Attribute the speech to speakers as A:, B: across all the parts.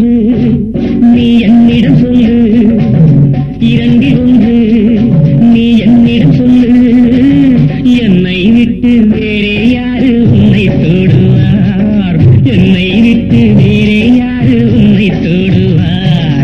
A: நீ என்னிடம் சொல்லு இரண்டில் ஒன்று நீ என்னிடம் சொல்லு என்னை விட்டு வேறே யாரு உன்னை தொடுவார் என்னை விட்டு வேறே யாரு உன்னை தொடுவார்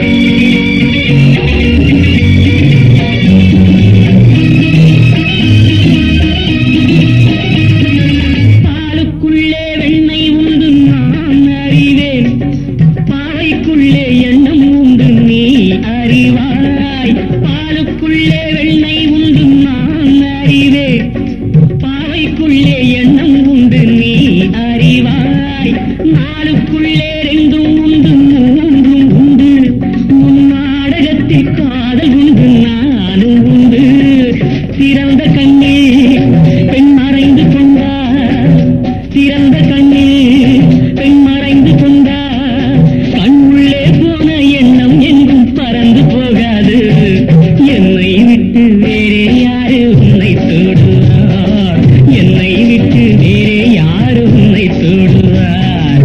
A: பாலுக்குள்ளே வெண்ணெய் உண்டு நான் அறிவேன் பாவைக்குள்ளே எண்ணம் உண்டு நீ அறிவாய் பாலுக்குள்ளே வெண்ணெய் உண்டு நான் அறிவேன் பாவைக்குள்ளே எண்ணம் உண்டு நீ அறிவாய் நாளுக்குள்ளே ரெண்டும் உண்டு மூன்றும் உண்டு உன் நாடகத்தில் காதல் உண்டு நானும் உண்டு சிறந்த கண்ணீர் பெண் மறைந்து கொண்டார் சிறந்த கண்ணீர் பெண் மறைந்து கொண்டார் கண்ணுள்ளே போன எண்ணம் எங்கும் பறந்து போகாது என்னை விட்டு வேறே யாரு உன்னை தொடுவார் என்னை விட்டு வேறே யாரு உன்னை தொடுவார்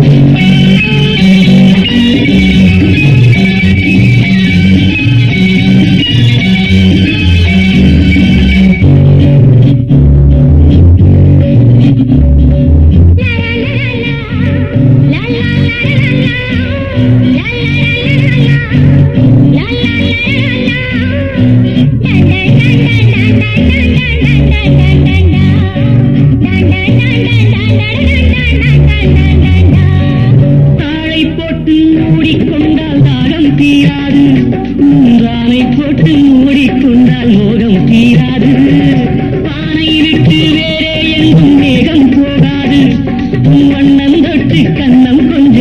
A: தாழை போட்டு மூடிக்கொண்டால் தாகம் தீராது மூன்றானை போட்டு மூடிக்கொண்டால் மோகம் தீராது பானை விட்டு வேறே எங்கும் மேகம் போகாது உன் வண்ணம் தொட்டு கண்ணம் கொஞ்சம்